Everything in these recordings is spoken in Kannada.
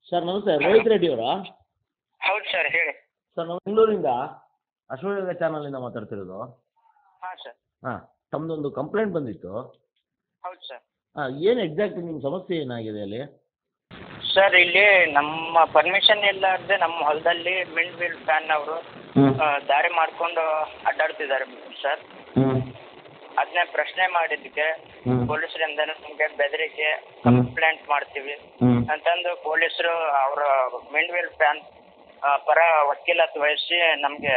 ಸರ್ ನಮಸ್ತೆ ರೋಹಿತ್ ರೆಡ್ಡಿ ಅವರಾ ಹೌದು ಸರ್ ಹೇಳಿ ಸರ್ ನಾವು ಬೆಂಗಳೂರಿಂದ ಅಶ್ವಯೋಗ ಚಾನಲಿಂದ ಮಾತಾಡ್ತಿರೋದು ಹಾಂ ಸರ್ ಹಾಂ ತಮ್ಮದೊಂದು ಕಂಪ್ಲೇಂಟ್ ಬಂದಿತ್ತು ಹೌದು ಸರ್ ಹಾಂ ಏನು ಎಕ್ಸಾಕ್ಟ್ ನಿಮ್ಮ ಸಮಸ್ಯೆ ಏನಾಗಿದೆ ಅಲ್ಲಿ ಸರ್ ಇಲ್ಲಿ ನಮ್ಮ ಪರ್ಮಿಷನ್ ಇಲ್ಲಾರ್ದೆ ನಮ್ಮ ಹೊಲದಲ್ಲಿ ಮಿಂಡ್ ವೀಲ್ ಫ್ಯಾನ್ ಅವರು ದಾರಿ ಮಾಡ್ಕೊಂಡು ಅಡ್ಡಾಡ್ತಿದ್ದಾರೆ ಸರ್ ಹ್ಞೂ ಅದನ್ನೇ ಪ್ರಶ್ನೆ ಮಾಡಿದ್ದಕ್ಕೆ ಹ್ಮ್. ಪೊಲೀಸರಿಂದ ನಮಗೆ ಬೆದರಿಕೆ ಕಂಪ್ಲೇಂಟ್ ಮಾಡ್ತೀವಿ ಹ್ಞೂ ಅಂತಂದು ಪೊಲೀಸರು ಅವರ ಮಿಂಡ್ ವೀಲ್ ಫ್ಯಾನ್ ಪರ ವಕೀಲತ್ ವಹಿಸಿ ನಮಗೆ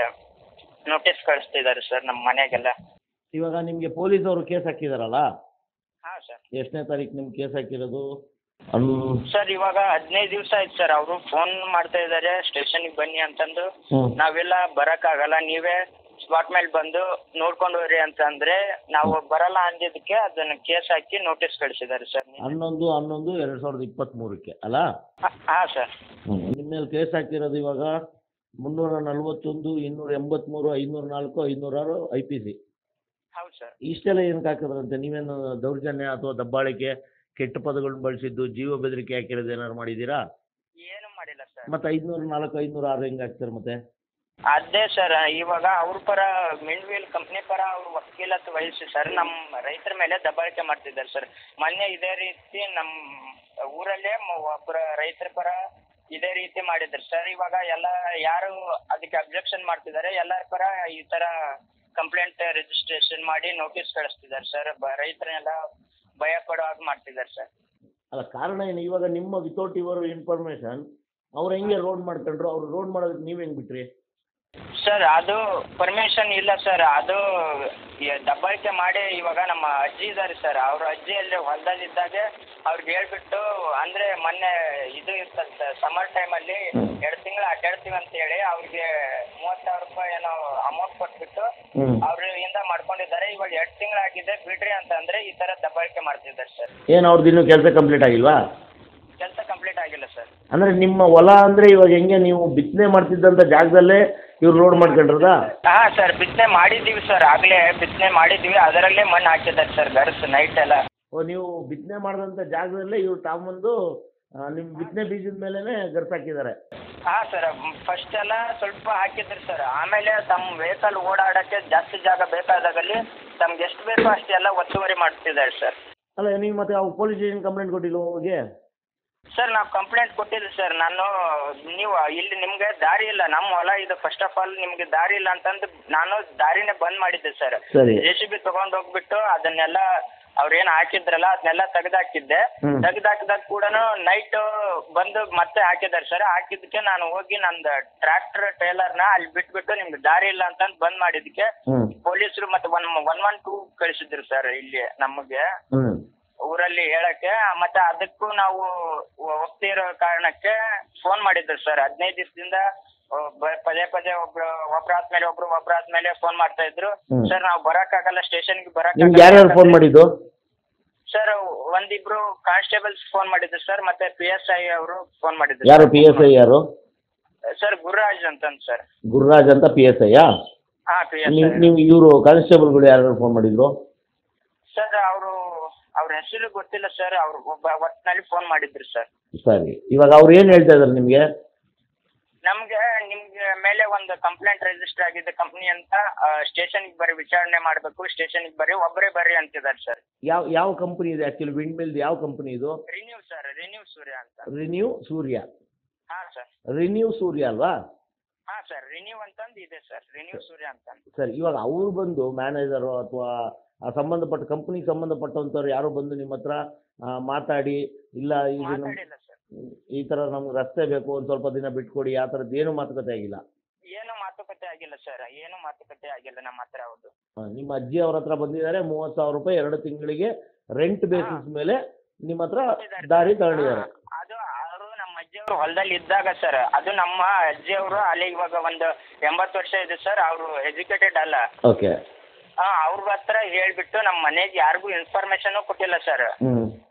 ನೋಟಿಸ್ ಕಳಿಸ್ತಿದ್ದಾರೆ ಸರ್ ನಮ್ಮ ಮನೆಗೆಲ್ಲ ಇವಾಗ ನಿಮಗೆ ಪೊಲೀಸ್ ಅವರು ಕೇಸ್ ಹಾಕಿದಾರಲ್ಲ ಹಾಂ ಸರ್ ಎಷ್ಟನೇ ತಾರೀಕು ನಿಮ್ಗೆ ಕೇಸ್ ಹಾಕಿರೋದು ಅನ್ ಸರ್ ಇವಾಗ ಹದಿನೈದು ದಿವಸ ಆಯ್ತು ಸರ್ ಅವರು ಫೋನ್ ಮಾಡ್ತಾ ಇದ್ದಾರೆ ಸ್ಟೇಷನಿಗೆ ಬನ್ನಿ ಅಂತಂದು ಹ್ಞೂ ನಾವೆಲ್ಲ ಬರೋಕ್ಕಾಗಲ್ಲ ನೀವೇ ಸ್ಪಾಟ್ ಮೇಲೆ ಬಂದು ನೋಡ್ಕೊಂಡು ಹೋಗ್ರಿ ಅಂತಂದ್ರೆ ನಾವು ಬರಲ್ಲ ಅಂದಿದ್ದಕ್ಕೆ ಅದನ್ನು ಕೇಸ್ ಹಾಕಿ ನೋಟಿಸ್ ಕಳಿಸಿದ್ದಾರೆ ಸರ್ ಹನ್ನೊಂದು ಹನ್ನೊಂದು ಎರಡು ಸಾವಿರದ ಇಪ್ಪತ್ತ್ಮೂರಕ್ಕೆ ಅಲ್ಲ ಹಾಂ ಸರ್ ಹ್ಞೂ ನಿಮ್ಮ ಮೇಲೆ ಕೇಸ್ ಹಾಕಿರೋದು ಇವಾಗ ಮುನ್ನೂರ ನಲ್ವತ್ತೊಂದು ಇನ್ನೂರ ಎಂಬತ್ತ್ಮೂರು ಐನೂರ ನಾಲ್ಕು ಐನೂರಾರು ಐ ಪಿ ಸಿ ಹೌದು ಸರ್ ಇಷ್ಟೆಲ್ಲ ಏನಕ್ಕೆ ಹಾಕಿದ್ರಂತೆ ನೀವೇನು ದೌರ್ಜನ್ಯ ಅಥವಾ ದಬ್ಬಾಳಿಕೆ ಕೆಟ್ಟ ಪದಗಳನ್ನ ಬಳಸಿದ್ದು ಜೀವ ಬೆದರಿಕೆ ಹಾಕಿರೋದು ಏನಾದ್ರು ಮಾಡಿದ್ದೀರಾ ಏನು ಮಾಡಿಲ್ಲ ಸರ್ ಮತ್ತೆ ಐದುನೂರ ನಾಲ್ಕು ಐನೂರ ಆರು ಹೆಂಗೆ ಹಾಕ್ತಾರೆ ಮತ್ತೆ ಅದೇ ಸರ್ ಇವಾಗ ಅವ್ರ ಪರ ಮಿಂಡ್ವೀಲ್ ಕಂಪ್ನಿ ಪರ ಅವ್ರು ವಕೀಲತ್ ವಹಿಸಿ ಸರ್ ನಮ್ಮ ರೈತರ ಮೇಲೆ ದಬ್ಬಾಳಿಕೆ ಮಾಡ್ತಿದ್ದಾರೆ ಸರ್ ಮೊನ್ನೆ ಇದೇ ರೀತಿ ನಮ್ಮ ಊರಲ್ಲೇ ಮ- ಒಬ್ಬರ ರೈತರ ಪರ ಇದೇ ರೀತಿ ಮಾಡಿದ್ರು ಸರ್ ಇವಾಗ ಎಲ್ಲ ಯಾರು ಅದಕ್ಕೆ ಅಬ್ಜೆಕ್ಷನ್ ಮಾಡ್ತಿದ್ದಾರೆ ಎಲ್ಲರ ಪರ ಈ ಥರ ಕಂಪ್ಲೇಂಟ್ ರಿಜಿಸ್ಟ್ರೇಷನ್ ಮಾಡಿ ನೋಟಿಸ್ ಕಳಿಸ್ತಿದ್ದಾರೆ ಸರ್ ಬ ರೈತರನ್ನೆಲ್ಲ ಭಯ ಪಡೋ ಹಾಗೆ ಮಾಡ್ತಿದ್ದಾರೆ ಸರ್ ಅಲ್ಲ ಕಾರಣ ಏನು ಇವಾಗ ನಿಮ್ಮ ವಿತೌಟ್ ಯುವರ್ ಇನ್ಫಾರ್ಮೇಷನ್ ಅವ್ರು ಹೆಂಗೆ ರೋಡ್ ಮಾಡ್ಕೊಂಡ್ರು ಅವ್ರು ರೋಡ್ ಮಾಡೋದಕ್ಕೆ ನೀವು ಹೆಂಗೆ ಬಿಟ್ರಿ ಸರ್ ಅದು ಪರ್ಮಿಷನ್ ಇಲ್ಲ ಸರ್ ಅದು ಈ- ದಬ್ಬಾಳಿಕೆ ಮಾಡಿ ಇವಾಗ ನಮ್ಮ ಅಜ್ಜಿ ಇದ್ದಾರೆ ಸರ್ ಅವ್ರ ಅಜ್ಜಿ ಅಲ್ಲಿ ಹೊಲದಲ್ಲಿ ಇದ್ದಾಗೆ ಅವ್ರಿಗೆ ಹೇಳ್ಬಿಟ್ಟು ಅಂದರೆ ಮೊನ್ನೆ ಇದು ಇರ್ತದೆ ಸರ್ ಸಮರ್ ಟೈಮಲ್ಲಿ ಎರಡು ತಿಂಗಳು ಅಡ್ಡಾಡ್ತೀವಿ ಅಂತ ಹೇಳಿ ಅವ್ರಿಗೆ ಮೂವತ್ತು ಸಾವಿರ ರೂಪಾಯಿ ಏನೋ ಅಮೌಂಟ್ ಕೊಟ್ಬಿಟ್ಟು ಹ್ಞೂ ಅವರಿಂದ ಮಾಡ್ಕೊಂಡಿದ್ದಾರೆ ಇವಾಗ ಎರಡು ತಿಂಗಳಾಗಿದೆ ಬಿಡ್ರಿ ಅಂತಂದ್ರೆ ಈ ಥರ ದಬ್ಬಾಳಿಕೆ ಮಾಡ್ತಿದ್ದಾರೆ ಸರ್ ಏನು ಅವ್ರದ್ದು ಇನ್ನೂ ಕೆಲಸ ಕಂಪ್ಲೀಟ್ ಆಗಿಲ್ವಾ ಕೆಲಸ ಕಂಪ್ಲೀಟ್ ಆಗಿಲ್ಲ ಸರ್ ಅಂದರೆ ನಿಮ್ಮ ಹೊಲ ಅಂದರೆ ಇವಾಗ ಹೆಂಗೆ ನೀವು ಬಿತ್ತನೆ ಮಾಡ್ತಿದ್ದಂಥ ಜಾಗದಲ್ಲೇ ಇವ್ರು ರೋಡ್ ಮಾಡ್ಕೊಂಡ್ರದಾ ಹಾಂ ಸರ್ ಬಿತ್ತನೆ ಮಾಡಿದ್ದೀವಿ ಸರ್ ಆಗಲೇ ಬಿತ್ತನೆ ಮಾಡಿದ್ದೀವಿ ಅದರಲ್ಲೇ ಮಣ್ಣು ಹಾಕಿದ್ದಾರೆ ಸರ್ ಗರ್ಸ್ ನೈಟ್ ಎಲ್ಲ ಓ ನೀವು ಬಿತ್ತನೆ ಮಾಡಿದಂಥ ಜಾಗದಲ್ಲೇ ಇವ್ರು ತಾಂಬಂದು ನಿಮ್ಮ ಬಿತ್ತನೆ ಬೀಜದ ಮೇಲೇ ಗರ್ಸ್ ಹಾಕಿದ್ದಾರೆ ಹಾಂ ಸರ್ ಫಸ್ಟ್ ಎಲ್ಲ ಸ್ವಲ್ಪ ಹಾಕಿದ್ರು ಸರ್ ಆಮೇಲೆ ತಮ್ಮ ವೆಹಿಕಲ್ ಓಡಾಡೋಕ್ಕೆ ಜಾಸ್ತಿ ಜಾಗ ಬೇಕಾದಾಗಲ್ಲಿ ತಮ್ಗೆ ಎಷ್ಟು ಬೇಕೋ ಅಷ್ಟೆಲ್ಲ ಒತ್ತುವರಿ ಮಾಡ್ತಿದ್ದಾರೆ ಸರ್ ಅಲ್ಲ ನೀವು ಮತ್ತೆ ಅವು ಪೊಲೀಸ್ ಸ್ಟೇಷನ್ ಕಂಪ್ಲೇಂಟ್ ಕೊಟ್ಟಿಲ್ಲ ಹೋಗಿ ಸರ್ ನಾವು ಕಂಪ್ಲೇಂಟ್ ಕೊಟ್ಟಿದ್ದೆ ಸರ್ ನಾನು ನೀವು ಇಲ್ಲಿ ನಿಮಗೆ ದಾರಿ ಇಲ್ಲ ನಮ್ಮ ಹೊಲ ಇದು ಫಸ್ಟ್ ಆಫ್ ಆಲ್ ನಿಮಗೆ ದಾರಿ ಇಲ್ಲ ಅಂತಂದು ನಾನು ದಾರಿನೇ ಬಂದ್ ಮಾಡಿದ್ದೆ ಸರ್ ಸರಿ ಜೆ ಸಿ ಬಿ ತಗೊಂಡು ಹೋಗ್ಬಿಟ್ಟು ಅದನ್ನೆಲ್ಲ ಅವ್ರೇನು ಹಾಕಿದ್ರಲ್ಲ ಅದನ್ನೆಲ್ಲ ತೆಗ್ದಾಕಿದ್ದೆ ಹ್ಮ್. ತೆಗ್ದಾಕಿದಾಗ ಕೂಡ ನೈಟ್ ಬಂದು ಮತ್ತೆ ಹಾಕಿದ್ದಾರೆ ಸರ್ ಹಾಕಿದ್ದಕ್ಕೆ ನಾನು ಹೋಗಿ ನಂದು ಟ್ರ್ಯಾಕ್ಟರ್ ಟ್ರೇಲರ್ನ ಅಲ್ಲಿ ಬಿಟ್ಬಿಟ್ಟು ನಿಮ್ಗೆ ದಾರಿ ಇಲ್ಲ ಅಂತಂದು ಬಂದ್ ಮಾಡಿದ್ದಕ್ಕೆ ಹ್ಞೂ ಪೊಲೀಸರು ಮತ್ತೆ ಒನ್ ಒನ್ ಒನ್ ಟೂ ಕಳಿಸಿದ್ರು ಸರ್ ಇಲ್ಲಿ ನಮಗೆ ಹ್ಞೂ ಊರಲ್ಲಿ ಹೇಳಕ್ಕೆ ಮತ್ತೆ ಅದಕ್ಕೂ ನಾವು ಹೋಗ್ತಿರೋ ಕಾರಣಕ್ಕೆ ಫೋನ್ ಮಾಡಿದ್ರು ಸರ್ ಹದಿನೈದು ದಿವಸದಿಂದ ಪದೇ ಪದೇ ಒಬ್ರು ಒಬ್ರು ಆದ್ಮೇಲೆ ಒಬ್ರು ಒಬ್ರು ಆದ್ಮೇಲೆ ಫೋನ್ ಮಾಡ್ತಾ ಇದ್ರು ಹ್ಮ್. ಸರ್ ನಾವು ಬರಕ್ಕಾಗಲ್ಲ ಸ್ಟೇಷನ್ಗೆ ನಿಮ್ಗೆ ಯಾರ್ಯಾರು ಫೋನ್ ಮಾಡಿದ್ದು ಸರ್ ಒಂದಿಬ್ರು ಕಾನ್ಸ್ಟೇಬಲ್ಸ್ ಫೋನ್ ಮಾಡಿದ್ರು ಸರ್ ಮತ್ತೆ ಪಿ ಎಸ್ ಐ ಅವರು ಫೋನ್ ಮಾಡಿದ್ರು ಯಾರು ಪಿ ಎಸ್ ಐ ಯಾರು ಸರ್ ಗುರುರಾಜ್ ಅಂತಂದು ಸರ್ ಗುರುರಾಜ್ ಅಂತ ಪಿ ಎಸ್ ಐಯಾ ಹಾ ಪಿ ಎಸ್ ನೀವು ಐ ನೀವು ಇವರು ಕಾನ್ಸ್ಟೇಬಲ್ಗಳು ಯಾರು ಫೋನ್ ಮಾಡಿದ್ರು ಸರ್ ಅವರು ಅವ್ರ ಹೆಸರು ಗೊತ್ತಿಲ್ಲ ಸರ್ ಅವ್ರು ಒಬ್ಬ ಒಟ್ಟಿನಲ್ಲಿ ಫೋನ್ ಮಾಡಿದ್ರು ಸರ್ ಸರಿ ಇವಾಗ ಅವ್ರು ಏನು ಹೇಳ್ತಾ ಇದ್ದಾರೆ ನಿಮಗೆ ನಮ್ಗೆ ನಿಮ್ಗೆ ಮೇಲೆ ಒಂದು ಕಂಪ್ಲೇಂಟ್ ರಿಜಿಸ್ಟರ್ ಆಗಿದೆ ಕಂಪ್ನಿ ಅಂತ ಸ್ಟೇಷನ್ಗೆ ಬರ್ರಿ ವಿಚಾರಣೆ ಮಾಡಬೇಕು ಸ್ಟೇಷನ್ಗೆ ಬರ್ರಿ ಒಬ್ಬರೇ ಬರ್ರಿ ಅಂತಿದ್ದಾರೆ ಸರ್ ಯಾವ ಯಾವ ಕಂಪನಿ ಇದೆ ಆ್ಯಕ್ಚುಲಿ ವಿಂಡ್ ಮಿಲ್ದು ಯಾವ ಕಂಪನಿ ಇದು ರಿನ್ಯೂ ಸರ್ ರಿನ್ಯೂ ಸೂರ್ಯ ಅಂತ ರಿನ್ಯೂ ಸೂರ್ಯ ಹಾಂ ಸರ್ ರಿನ್ಯೂ ಸೂರ್ಯ ಅಲ್ವಾ ಹಾಂ ಸರ್ ರಿನ್ಯೂ ಅಂತಂದು ಇದೆ ಸರ್ ರಿನ್ಯೂ ಸೂರ್ಯ ಅಂತಂದು ಸರಿ ಇವಾಗ ಅವ್ರು ಬಂದು ಮ್ಯಾನೇಜರು ಅಥವಾ ಆ ಸಂಬಂಧಪಟ್ಟ ಕಂಪ್ನಿಗೆ ಸಂಬಂಧಪಟ್ಟಂಥವ್ರು ಯಾರೋ ಬಂದು ನಿಮ್ಮ ಹತ್ರ ಆ, ಮಾತಾಡಿ ಇಲ್ಲ ಇದು ನಮ್- ಮಾತಾಡಿಲ್ಲ ಸರ್ ಈ ಥರ ನಮ್ಗೆ ರಸ್ತೆ ಬೇಕು ಒಂದು ಸ್ವಲ್ಪ ದಿನ ಬಿಟ್ಕೊಡಿ ಆ ಥರದ್ದು ಏನೂ ಮಾತುಕತೆ ಆಗಿಲ್ಲ ಏನು ಮಾತುಕತೆ ಆಗಿಲ್ಲ ಸರ್ ಏನು ಮಾತುಕತೆ ಆಗಿಲ್ಲ ನಮ್ಮ ಹತ್ರ ಹೌದು ಆ, ನಿಮ್ಮ ಅಜ್ಜಿ ಅವ್ರ ಹತ್ರ ಬಂದಿದ್ದಾರೆ ಮೂವತ್ತು ಸಾವಿರ ರೂಪಾಯಿ ಎರಡು ತಿಂಗಳಿಗೆ ರೆಂಟ್ ಬೇಸಿಸ್ ಮೇಲೆ ನಿಮ್ಮ ಹತ್ರ ದಾರಿ ತಗೊಂಡಿದ್ದಾರೆ ಅದು ಅವರು ನಮ್ಮ ಅಜ್ಜಿಯವರು ಹೊಲದಲ್ಲಿ ಇದ್ದಾಗ ಸರ್ ಅದು ನಮ್ಮ ಅಜ್ಜಿಯವರು ಅಲ್ಲಿ ಇವಾಗ ಒಂದು ಎಂಬತ್ತು ವರ್ಷ ಇದೆ ಸರ್ ಅವರು ಎಜುಕೇಟೆಡ್ ಅಲ್ಲ ಓಕೆ ಹಾಂ ಅವ್ರ ಹತ್ರ ಹೇಳ್ಬಿಟ್ಟು ನಮ್ಮ ಮನೆಗೆ ಯಾರಿಗೂ ಇನ್ಫಾರ್ಮೇಶನು ಕೊಟ್ಟಿಲ್ಲ ಸರ್ ಹ್ಞೂ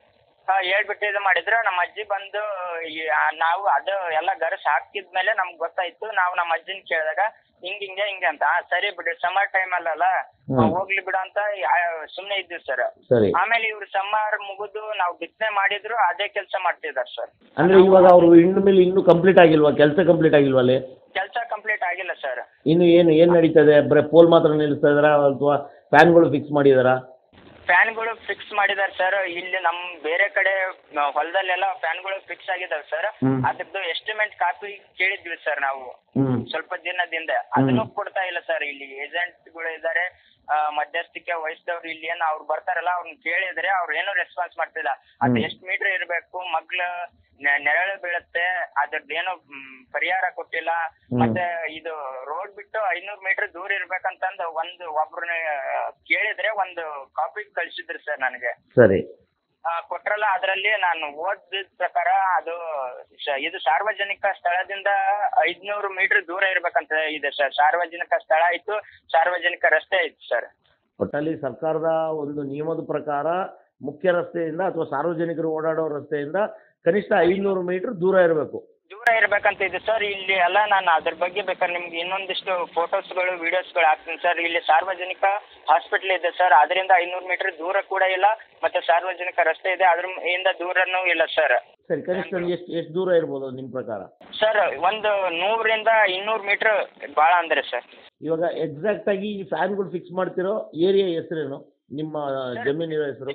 ಹಾಂ ಹೇಳ್ಬಿಟ್ಟು ಇದು ಮಾಡಿದ್ರು ನಮ್ಮ ಅಜ್ಜಿ ಬಂದು ಈ ಆ ನಾವು ಅದು ಎಲ್ಲ ಗರಸ್ ಹಾಕಿದ್ಮೇಲೆ ನಮ್ಗೆ ಗೊತ್ತಾಯ್ತು ನಾವು ನಮ್ಮ ಅಜ್ಜಿನ ಕೇಳಿದಾಗ ಹಿಂಗೆ ಹಿಂಗೆ ಹಿಂಗೆ ಅಂತ ಆ, ಸರಿ ಬಿಡ್ರಿ ಸಮ್ಮರ್ ಟೈಮಲ್ಲಲ್ಲ ಹ್ಮ್. ಹೋಗ್ಲಿ ಬಿಡು ಅಂತ ಸುಮ್ಮನೆ ಇದ್ವಿ ಸರ್ ಸರಿ ಆಮೇಲೆ ಇವ್ರು ಸಮ್ಮರ್ ಮುಗಿದು ನಾವು ಬಿತ್ತನೆ ಮಾಡಿದ್ರು ಅದೇ ಕೆಲಸ ಮಾಡ್ತಿದ್ದಾರೆ ಸರ್ ಅಂದ್ರೆ ಇವಾಗ ಅವರು ಇನ್ನು ಮೇಲೆ ಇನ್ನೂ ಕಂಪ್ಲೀಟ್ ಆಗಿಲ್ವಾ ಕೆಲಸ ಕಂಪ್ಲೀಟ್ ಆಗಿಲ್ವಾ ಅಲ್ಲಿ ಕೆಲಸ ಕಂಪ್ಲೀಟ್ ಆಗಿಲ್ಲ ಸರ್ ಇನ್ನು ಏನು ಏನು ನಡೀತದೆ ಬರೀ ಪೋಲ್ ಮಾತ್ರ ನಿಲ್ಲಿಸ್ತಾ ಇದಾರಾ ಅಥವಾ ಫ್ಯಾನ್ಗಳು ಫಿಕ್ಸ್ ಮಾಡಿದಾರಾ ಫ್ಯಾನ್ಗಳು ಫಿಕ್ಸ್ ಮಾಡಿದ್ದಾರೆ ಸರ್ ಇಲ್ಲಿ ನಮ್ಮ ಬೇರೆ ಕಡೆ ಆ, ಹೊಲದಲ್ಲೆಲ್ಲ ಫ್ಯಾನ್ಗಳು ಫಿಕ್ಸ್ ಆಗಿದಾವೆ ಸರ್ ಹ್ಮ್. ಅದ್ರದ್ದು ಎಸ್ಟಿಮೇಟ್ ಕಾಪಿ ಕೇಳಿದ್ವಿ ಸರ್ ನಾವು ಹ್ಞೂ ಸ್ವಲ್ಪ ದಿನದಿಂದ ಅದನ್ನು ಕೊಡ್ತಾ ಇಲ್ಲ ಸರ್ ಇಲ್ಲಿ ಏಜೆಂಟ್ಗಳು ಇದ್ದಾರೆ ಮಧ್ಯಸ್ಥಿಕೆ ವಹಿಸಿದವ್ರು ಇಲ್ಲಿ ಏನು ಅವ್ರು ಬರ್ತಾರಲ್ಲ ಅವ್ರನ್ನ ಕೇಳಿದ್ರೆ ಅವ್ರು ಏನೂ ರೆಸ್ಪಾನ್ಸ್ ಮಾಡ್ತಿಲ್ಲ ಅದು ಹ್ಮ್. ಎಷ್ಟು ಮೀಟರ್ ಇರಬೇಕು ಮಗ್ಲ ನೆ- ನೆರಳು ಬೀಳುತ್ತೆ ಅದ್ರದ್ದು ಏನೋ ಮ್, ಪರಿಹಾರ ಕೊಟ್ಟಿಲ್ಲ ಹ್ಮ್. ಮತ್ತೆ ಇದು ರೋಡ್ ಬಿಟ್ಟು ಐನೂರು ಮೀಟರ್ ದೂರ ಇರ್ಬೇಕಂತಂದು ಒಂದು ಒಬ್ರನ್ನ ಕೇಳಿದ್ರೆ ಒಂದು ಕಾಪಿ ಕಳ್ಸಿದ್ರು ಸರ್ ನನಗೆ ಸರಿ ಆ, ಕೊಟ್ರಲ್ಲ ಅದರಲ್ಲಿ ನಾನು ಓದಿದ ಪ್ರಕಾರ ಅದು ಶ- ಇದು ಸಾರ್ವಜನಿಕ ಸ್ಥಳದಿಂದ ಐದ್ನೂರು ಮೀಟರ್ ದೂರ ಇರ್ಬೇಕಂತ ಇದೆ ಸರ್ ಸಾರ್ವಜನಿಕ ಸ್ಥಳ ಆಯ್ತು ಸಾರ್ವಜನಿಕ ರಸ್ತೆ ಐತಿ ಸರ್ ಒಟ್ಟಲ್ಲಿ ಸರ್ಕಾರದ ಒಂದು ನಿಯಮದ ಪ್ರಕಾರ ಮುಖ್ಯ ರಸ್ತೆಯಿಂದ ಅಥವಾ ಸಾರ್ವಜನಿಕರು ಓಡಾಡೋ ರಸ್ತೆಯಿಂದ ಕನಿಷ್ಠ ಐನೂರು ಮೀಟರ್ ದೂರ ಇರಬೇಕು ದೂರ ಇರ್ಬೇಕಂತ ಇದೆ ಸರ್ ಇಲ್ಲಿ ಎಲ್ಲ ನಾನು ಅದ್ರ ಬಗ್ಗೆ ಬೇಕಾದ್ರೆ ನಿಮ್ಗೆ ಇನ್ನೊಂದಿಷ್ಟು ಫೋಟೋಸ್ಗಳು ವಿಡಿಯೋಸ್ಗಳು ಹಾಕ್ತೀನಿ ಸರ್ ಇಲ್ಲಿ ಸಾರ್ವಜನಿಕ ಹಾಸ್ಪಿಟ್ಲ್ ಇದೆ ಸರ್ ಅದರಿಂದ ಐನೂರು ಮೀಟರ್ ದೂರ ಕೂಡ ಇಲ್ಲ ಮತ್ತೆ ಸಾರ್ವಜನಿಕ ರಸ್ತೆ ಇದೆ ಅದ್ರ ಇಂದ ದೂರನೂ ಇಲ್ಲ ಸರ್ ಸರಿ ಕನಿಷ್ಠ ಎಷ್ಟು ಎಷ್ಟು ದೂರ ಇರ್ಬೋದು ನಿಮ್ಮ ಪ್ರಕಾರ ಸರ್ ಒಂದು ನೂರರಿಂದ ಇನ್ನೂರು ಮೀಟರ್ ಭಾಳ ಅಂದ್ರೆ ಸರ್ ಇವಾಗ ಎಕ್ಸಾಕ್ಟ್ ಆಗಿ ಈ ಫ್ಯಾನ್ಗಳು ಫಿಕ್ಸ್ ಮಾಡ್ತಿರೋ ಏರಿಯಾ ಹೆಸರೇನು ನಿಮ್ಮ ಜಮೀನಿರೋ ಹೆಸರು